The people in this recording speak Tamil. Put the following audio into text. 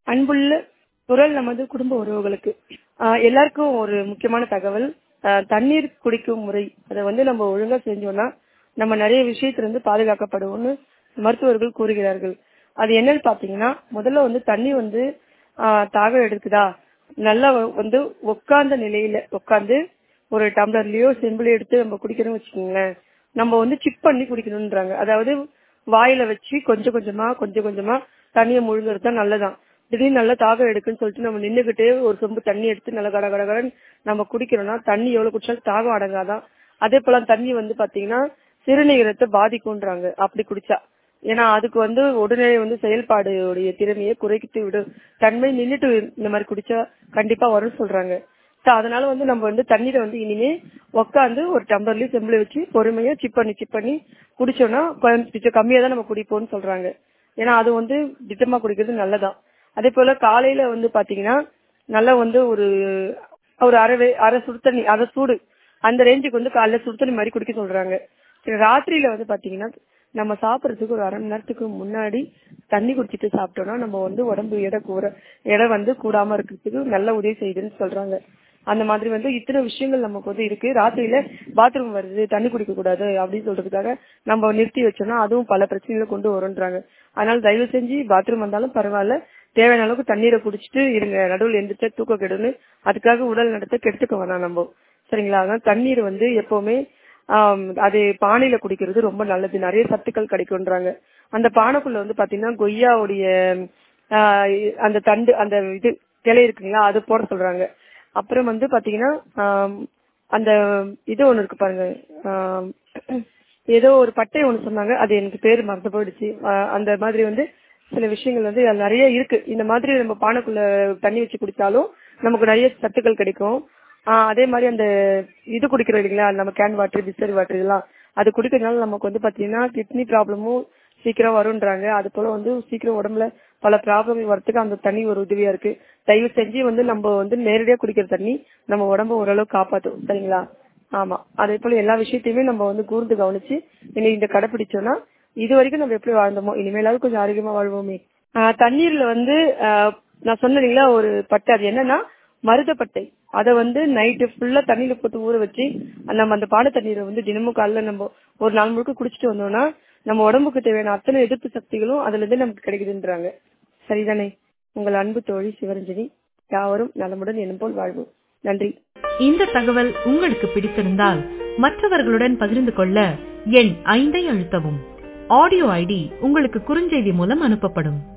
அன்புள்ள குரல் நமது குடும்ப உறவுகளுக்கு ஆஹ் எல்லாருக்கும் ஒரு முக்கியமான தகவல் ஆஹ் தண்ணீர் குடிக்கும் முறை அதை வந்து நம்ம ஒழுங்கா செஞ்சோம்னா நம்ம நிறைய விஷயத்துல இருந்து பாதுகாக்கப்படுவோம்னு மருத்துவர்கள் கூறுகிறார்கள் அது என்னன்னு பாத்தீங்கன்னா முதல்ல வந்து தண்ணி வந்து ஆஹ் தாகம் எடுக்குதா நல்லா வ- வந்து உட்கார்ந்த நிலையில உட்கார்ந்து ஒரு டம்ளர்லயோ செம்பிளையோ எடுத்து நம்ம குடிக்கிறோம்னு வச்சுக்கோங்களேன் நம்ம வந்து சிப் பண்ணி குடிக்கணும்ன்றாங்க அதாவது வாயில வச்சு கொஞ்சம் கொஞ்சமா கொஞ்சம் கொஞ்சமா தண்ணியை முழுங்குறது தான் நல்லதான் திடீர்னு நல்லா தாகம் எடுக்குன்னு சொல்லிட்டு நம்ம நின்னுகிட்டே ஒரு சொம்பு தண்ணி எடுத்து நல்லா கட கட கடன்னு நம்ம குடிக்கிறோம்னா தண்ணி எவ்வளவு குடிச்சாலும் தாகம் அடங்காதான் அதே போல தண்ணி வந்து பாத்தீங்கன்னா சிறுநீரகத்தை பாதிக்கும்ன்றாங்க அப்படி குடிச்சா ஏன்னா அதுக்கு வந்து உடனே வந்து செயல்பாடுடைய திறமையை குறைத்து விடும் தன்மை நின்னுட்டு இந்த மாதிரி குடிச்சா கண்டிப்பா வரும்னு சொல்றாங்க So, அதனால வந்து நம்ம வந்து தண்ணீரை வந்து இனிமே உட்காந்து ஒரு டம்ளர்லயும் செம்பிள வச்சு பொறுமையா சிப் பண்ணி சிப் பண்ணி குடிச்சோம்னா கொஞ்சம் கம்மியா தான் நம்ம குடிப்போம்னு சொல்றாங்க ஏன்னா அது வந்து திட்டமா குடிக்கிறது நல்லதான் அதே போல காலையில வந்து பாத்தீங்கன்னா நல்லா வந்து ஒரு ஒரு அரை வே- அரை சுடு தண்ணி அரை சூடு அந்த ரேஞ்சுக்கு வந்து காலைல சுடு தண்ணி மாதிரி குடிக்க சொல்றாங்க சரி ராத்திரியில வந்து பாத்தீங்கன்னா நம்ம சாப்பிடறதுக்கு ஒரு அரை மணி நேரத்துக்கு முன்னாடி தண்ணி குடிச்சிட்டு சாப்பிட்டோம்னா நம்ம வந்து உடம்பு எடை கூற எடை வந்து கூடாம இருக்கிறதுக்கு நல்ல உதவி செய்யுதுன்னு சொல்றாங்க அந்த மாதிரி வந்து இத்தனை விஷயங்கள் நமக்கு வந்து இருக்கு ராத்திரியில பாத்ரூம் வருது தண்ணி குடிக்க கூடாது அப்படின்னு சொல்றதுக்காக நம்ம நிறுத்தி வச்சோம்னா அதுவும் பல பிரச்சனைகளை கொண்டு வரும்ன்றாங்க அதனால தயவு செஞ்சு பாத்ரூம் வந்தாலும் பரவாயில்ல தேவையான அளவுக்கு தண்ணீரை குடிச்சிட்டு இருங்க நடுவில் எந்திரிச்சா தூக்க கெடுன்னு அதுக்காக உடல் நடத்த கெடுத்துக்க வேணாம் நம்ம சரிங்களா அதனால தண்ணீர் வந்து எப்பவுமே ஆம், அது பானையில குடிக்கிறது ரொம்ப நல்லது நிறைய சத்துக்கள் கிடைக்கும்ன்றாங்க அந்த பானைக்குள்ள வந்து பாத்தீங்கன்னா கொய்யாவுடைய ஆஹ், அந்த தண்டு அந்த இது கிளை இருக்குங்களா அது போட சொல்றாங்க அப்புறம் வந்து பாத்தீங்கன்னா ஆம், அந்த இது ஒண்ணு இருக்கு பாருங்க ஆம், ஏதோ ஒரு பட்டை ஒண்ணு சொன்னாங்க அது எனக்கு பேர் மறந்து போயிடுச்சு ஆஹ், அந்த மாதிரி வந்து சில விஷயங்கள் வந்து அதுல நிறைய இருக்கு இந்த மாதிரி நம்ம பானைக்குள்ள தண்ணி வச்சு குடிச்சாலும் நமக்கு நிறைய சத்துக்கள் கிடைக்கும் ஆஹ் அதே மாதிரி அந்த இது குடிக்கிறோம் இல்லைங்களா நம்ம கேன் வாட்டர் பிஸ்லரி வாட்டர் இதெல்லாம் அது குடிக்கிறதுனால நமக்கு வந்து பாத்தீங்கன்னா கிட்னி ப்ராப்ளமும் சீக்கிரம் வரும்ன்றாங்க அது போல வந்து சீக்கிரம் உடம்புல பல ப்ராப்ளம் வரதுக்கு அந்த தண்ணி ஒரு உதவியா இருக்கு தயவு செஞ்சு வந்து நம்ம வந்து நேரடியா குடிக்கிற தண்ணி நம்ம உடம்ப ஓரளவு காப்பாத்தும் சரிங்களா ஆமா அதே போல எல்லா விஷயத்தையுமே நம்ம வந்து கூர்ந்து கவனிச்சு இனி இந்த கடைபிடிச்சோம்னா இது வரைக்கும் நம்ம எப்படி வாழ்ந்தோமோ இனிமேலாவது கொஞ்சம் ஆரோக்கியமா வாழ்வோமே ஆஹ் தண்ணீர்ல வந்து ஆஹ் நான் சொன்னேன் இல்லைங்களா ஒரு பட்டை அது என்னன்னா மருதப்பட்டை அதை வந்து நைட்டு ஃபுல்லா தண்ணியில போட்டு ஊற வச்சு நம்ம அந்த பானை தண்ணீரை வந்து தினமும் காலைல நம்ம ஒரு நாள் முழுக்க குடிச்சிட்டு வந்தோம்னா நம்ம உடம்புக்கு தேவையான அத்தனை எதிர்ப்பு சக்திகளும் அதுல இருந்து நமக்கு கிடைக்குதுன்றாங்க சரிதானே உங்கள் அன்பு தோழி சிவரஞ்சனி யாவரும் நலமுடன் எனும் போல் வாழ்வோம் நன்றி இந்த தகவல் உங்களுக்கு பிடித்திருந்தால் மற்றவர்களுடன் பகிர்ந்து கொள்ள எண் ஐந்தை அழுத்தவும் ஆடியோ ஐடி உங்களுக்கு குறுஞ்செய்தி மூலம் அனுப்பப்படும்